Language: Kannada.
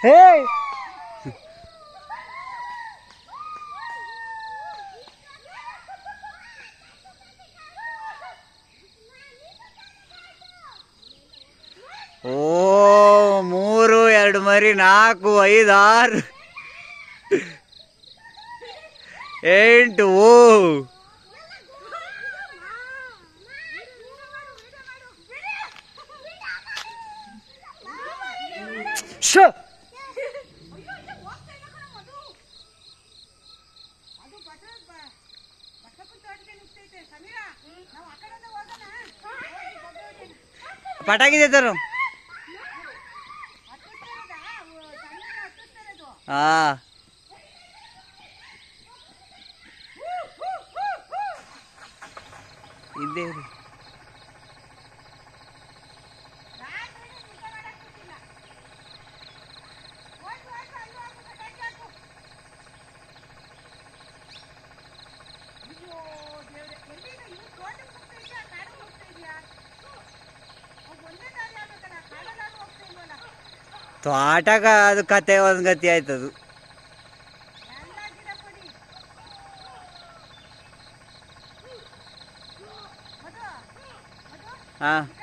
ಹೇ ಓ ಮೂರು ಎರಡು ಮರಿ ನಾಲ್ಕು ಐದು ಆರು ಎಂಟು ಓ ಶ ಪಟಾಕಿ ತೆತ್ತಾರು ಹಾ ಇದ್ದೇ ಇರಿ. ತೋಟಗ ಅದು ಕತೆ ಒಂದು ಗತಿ ಆಯ್ತದು ಹಾ